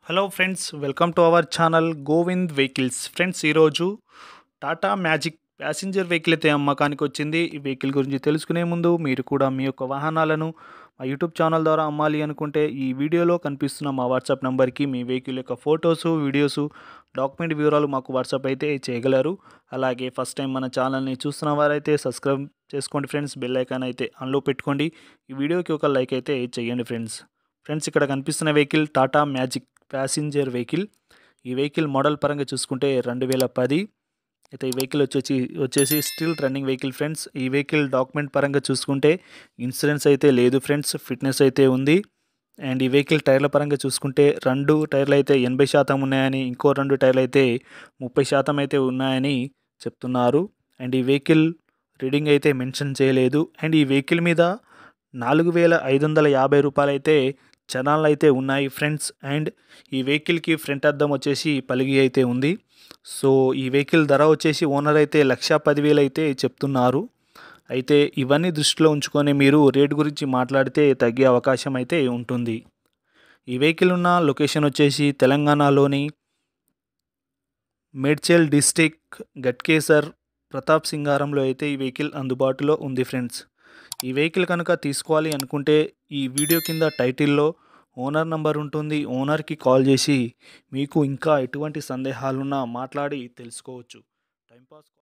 hello friends welcome to our channel Govind vehicles friends ఈరోజు Tata Magic passenger vehicle అయితే అమ్మకానికి వచ్చింది ఈ వెహికల్ గురించి తెలుసుకునే ముందు మీరు కూడా మీ యొక్క వాహనాలను మా యూట్యూబ్ ఛానల్ ద్వారా అమ్మాలి అనుకుంటే ఈ వీడియోలో కనిపిస్తున్న మా వాట్సాప్ నెంబర్కి మీ వెహికల్ యొక్క ఫొటోసు వీడియోసు డాక్యుమెంట్ వివరాలు మాకు వాట్సాప్ అయితే చేయగలరు అలాగే ఫస్ట్ టైం మన ఛానల్ని చూస్తున్న వారైతే సబ్స్క్రైబ్ చేసుకోండి ఫ్రెండ్స్ బెల్ ఐకాన్ అయితే ఆన్లో పెట్టుకోండి ఈ వీడియోకి ఒక లైక్ అయితే చేయండి ఫ్రెండ్స్ ఫ్రెండ్స్ ఇక్కడ కనిపిస్తున్న vehicle Tata Magic passenger vehicle ఈ వెహికల్ మోడల్ పరంగా చూసుకుంటే రెండు వేల పది అయితే ఈ వెహికల్ వచ్చేసి వచ్చేసి స్టిల్ రన్నింగ్ వెహికల్ ఫ్రెండ్స్ ఈ వెహికల్ డాక్యుమెంట్ పరంగా చూసుకుంటే ఇన్సూరెన్స్ అయితే లేదు ఫ్రెండ్స్ ఫిట్నెస్ అయితే ఉంది అండ్ ఈ వెహికల్ టైర్ల పరంగా చూసుకుంటే రెండు టైర్లు అయితే ఎనభై శాతం ఉన్నాయని ఇంకో రెండు టైర్లు అయితే ముప్పై శాతం అయితే ఉన్నాయని చెప్తున్నారు అండ్ ఈ వెహికల్ రీడింగ్ అయితే మెన్షన్ చేయలేదు అండ్ ఈ వెహికల్ మీద నాలుగు వేల ఐదు వందల యాభై రూపాయలు అయితే చలాన్లు అయితే ఉన్నాయి ఫ్రెండ్స్ అండ్ ఈ వెహికల్కి ఫ్రంట్ అద్దం వచ్చేసి పలిగి అయితే ఉంది సో ఈ వెహికల్ ధర వచ్చేసి ఓనర్ అయితే లక్ష పదివేలు అయితే చెప్తున్నారు అయితే ఇవన్నీ దృష్టిలో ఉంచుకొని మీరు రేట్ గురించి మాట్లాడితే తగ్గే అవకాశం అయితే ఉంటుంది ఈ వెహికల్ ఉన్న లొకేషన్ వచ్చేసి తెలంగాణలోని మేడ్చల్ డిస్టిక్ గట్కేసర్ ప్రతాప్ సింగారంలో అయితే ఈ వెహికల్ అందుబాటులో ఉంది ఫ్రెండ్స్ ఈ వెహికల్ కనుక తీసుకోవాలి అనుకుంటే ఈ వీడియో కింద టైటిల్లో ఓనర్ నంబర్ ఉంటుంది ఓనర్కి కాల్ చేసి మీకు ఇంకా ఎటువంటి సందేహాలున్నా మాట్లాడి తెలుసుకోవచ్చు టైంపాస్